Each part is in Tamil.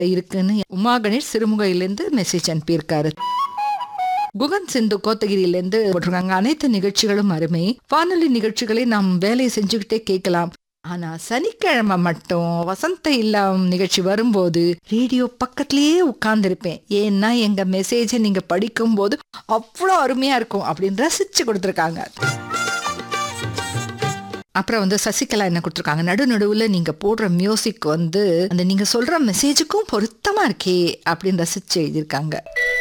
இருக்குன்னு உமா கணேஷ் சிறுமுகையிலேருந்து மெசேஜ் அனுப்பியிருக்காரு குகன் சிந்து கோத்தகிரியிலேருந்து போட்டிருக்காங்க அனைத்து நிகழ்ச்சிகளும் அருமை வானொலி நிகழ்ச்சிகளை நாம் வேலையை செஞ்சுக்கிட்டே கேட்கலாம் ஆனா சனிக்கிழமை மட்டும் வசந்த இல்லம் நிகழ்ச்சி வரும்போது ரேடியோ பக்கத்திலேயே உட்கார்ந்துருப்பேன் ஏன்னா எங்க மெசேஜை நீங்க படிக்கும்போது அவ்வளோ அருமையா இருக்கும் அப்படின்னு ரசிச்சு கொடுத்துருக்காங்க அப்புறம் வந்து சசிகலா என்ன கொடுத்துருக்காங்க நடு நடுவுல நீங்க போடுற மியூசிக் வந்து அந்த நீங்க சொல்ற மெசேஜுக்கும் பொருத்தமா இருக்கே அப்படின்னு ரசிச்சு எழுதியிருக்காங்க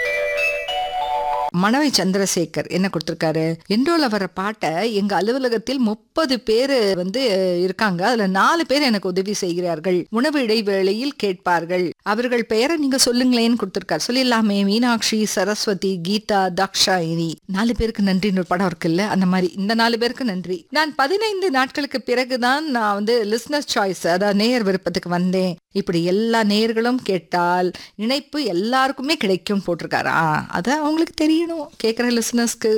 மணவை சந்திரசேகர் என்ன கொடுத்துருக்காரு எண்டோல வர பாட்டை எங்க அலுவலகத்தில் முப்பது பேர் வந்து இருக்காங்க அதுல நாலு பேர் எனக்கு உதவி செய்கிறார்கள் உணவு இடைவேளையில் கேட்பார்கள் அவர்கள் பெயரை நீங்க சொல்லுங்களேன்னு கொடுத்துருக்காரு சொல்லிடலாமே மீனாட்சி சரஸ்வதி கீதா தாக்ஷாயினி நாலு பேருக்கு நன்றின்னு ஒரு படம் இருக்குல்ல அந்த மாதிரி இந்த நாலு பேருக்கு நன்றி நான் பதினைந்து நாட்களுக்கு பிறகுதான் நான் வந்து லிஸ்னஸ் சாய்ஸ் அதாவது நேயர் விருப்பத்துக்கு வந்தேன் இப்படி எல்லா நேயர்களும் கேட்டால் இணைப்பு எல்லாருக்குமே கிடைக்கும் போட்டிருக்காரா அது அவங்களுக்கு தெரியணும் கேட்குற லிசனர்ஸ்க்கு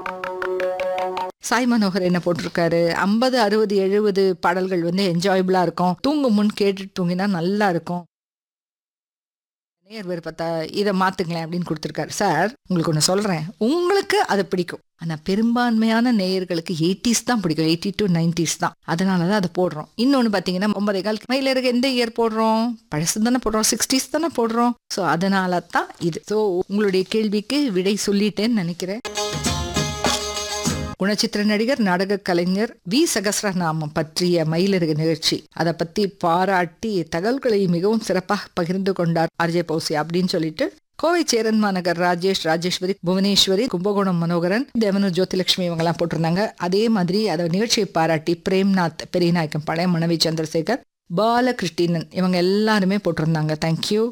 சாய் மனோகர் என்ன போட்டிருக்காரு ஐம்பது அறுபது எழுபது பாடல்கள் வந்து என்ஜாயபிளா இருக்கும் தூங்கும் முன் கேட்டுட்டு தூங்கினா நல்லா இருக்கும் நேர் விருப்பத்தை இதை மாத்துங்களேன் அப்படின்னு கொடுத்துருக்காரு சார் உங்களுக்கு ஒன்று சொல்றேன் உங்களுக்கு அது பிடிக்கும் ஆனா பெரும்பான்மையான நேயர்களுக்கு எயிட்டிஸ் தான் பிடிக்கும் எயிட்டி டு நைன்டிஸ் தான் அதனால தான் அதை போடுறோம் இன்னொன்று பார்த்தீங்கன்னா ஒன்பதே கால் மயிலருக்கு எந்த இயர் போடுறோம் பழசு தானே போடுறோம் சிக்ஸ்டீஸ் தானே போடுறோம் ஸோ அதனால தான் இது ஸோ உங்களுடைய கேள்விக்கு விடை சொல்லிட்டேன்னு நினைக்கிறேன் குணச்சித்திர நடிகர் நாடக கலைஞர் வி சகசரநாமம் பற்றிய மயிலிறகு நிகழ்ச்சி அதை பத்தி பாராட்டி தகவல்களை மிகவும் சிறப்பாக பகிர்ந்து கொண்டார் ஆர்ஜே பௌசி அப்படின்னு சொல்லிட்டு கோவை சேரன் மாநகர் ராஜேஷ் ராஜேஸ்வரி புவனேஸ்வரி கும்பகோணம் மனோகரன் தேவனூர் ஜோதிலட்சுமி இவங்கெல்லாம் போட்டிருந்தாங்க அதே மாதிரி அதை நிகழ்ச்சியை பாராட்டி பிரேம்நாத் பெரியநாயக்கம் பழைய மனைவி சந்திரசேகர் பாலகிருஷ்ணன் இவங்க எல்லாருமே போட்டிருந்தாங்க தேங்க்யூ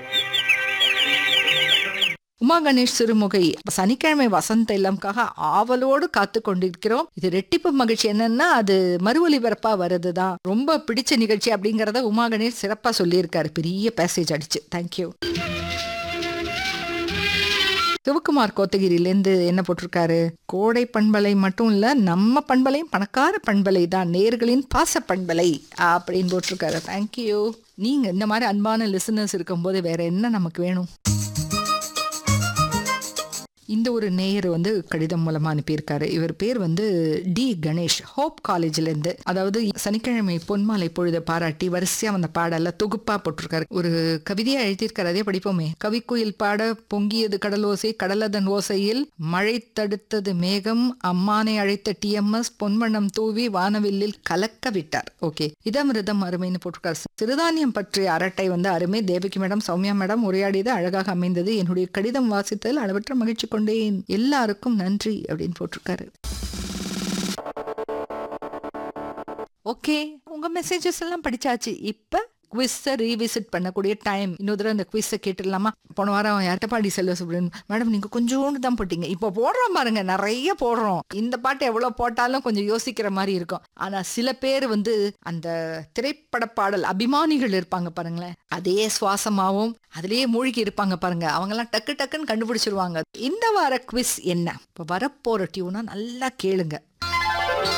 உமா கணேஷ் சிறுமுகை சனிக்கிழமை வசந்த இல்லம்காக ஆவலோடு காத்து கொண்டிருக்கிறோம் இது ரெட்டிப்பு மகிழ்ச்சி என்னன்னா அது மறு ஒலிபரப்பா வருதுதான் ரொம்ப பிடிச்ச நிகழ்ச்சி அப்படிங்கறத உமா கணேஷ் சிறப்பா சொல்லியிருக்காரு பெரிய பேசேஜ் அடிச்சு தேங்க்யூ சிவகுமார் கோத்தகிரியிலேருந்து என்ன போட்டிருக்காரு கோடை பண்பலை மட்டும் இல்ல நம்ம பண்பலையும் பணக்கார பண்பலை தான் நேர்களின் பாச பண்பலை அப்படின்னு போட்டிருக்காரு தேங்க்யூ நீங்க இந்த மாதிரி அன்பான லிசனர்ஸ் இருக்கும்போது வேற என்ன நமக்கு வேணும் இந்த ஒரு நேயர் வந்து கடிதம் மூலமா அனுப்பியிருக்காரு இவர் பேர் வந்து டி கணேஷ் ஹோப் காலேஜ்ல இருந்து அதாவது சனிக்கிழமை பொன்மாலை பொழுத பாராட்டி வரிசையா வந்த பாடல தொகுப்பா போட்டிருக்காரு ஒரு கவிதையா எழுதியிருக்காரு அதே படிப்போமே கவிக்குயில் பாட பொங்கியது கடலோசை கடலதன் ஓசையில் மழை தடுத்தது மேகம் அம்மானை அழைத்த டிஎம்எஸ் பொன்மணம் தூவி வானவில்லில் கலக்க விட்டார் ஓகே இதமிருதம் அருமைன்னு போட்டிருக்காரு சிறுதானியம் பற்றிய அரட்டை வந்து அருமை தேவகி மேடம் சௌமியா மேடம் உரையாடியது அழகாக அமைந்தது என்னுடைய கடிதம் வாசித்ததில் அளவற்ற மகிழ்ச்சி கொண்டேன் எல்லாருக்கும் நன்றி அப்படின்னு போட்டிருக்காரு ஓகே உங்க மெசேஜஸ் எல்லாம் படிச்சாச்சு இப்ப குவிஸை ரீவிசிட் பண்ணக்கூடிய டைம் இன்னொரு தடவை அந்த குவிஸை கேட்டுடலாமா போன வாரம் எட்டப்பாடி செல்வ சுப்ரன் மேடம் நீங்க கொஞ்சோண்டு தான் போட்டீங்க இப்போ போடுறோம் பாருங்க நிறைய போடுறோம் இந்த பாட்டு எவ்வளவு போட்டாலும் கொஞ்சம் யோசிக்கிற மாதிரி இருக்கும் ஆனா சில பேர் வந்து அந்த திரைப்பட பாடல் அபிமானிகள் இருப்பாங்க பாருங்களேன் அதே சுவாசமாவும் அதுலயே மூழ்கி இருப்பாங்க பாருங்க அவங்கெல்லாம் டக்கு டக்குன்னு கண்டுபிடிச்சிருவாங்க இந்த வார குவிஸ் என்ன இப்போ வரப்போற டியூனா நல்லா கேளுங்க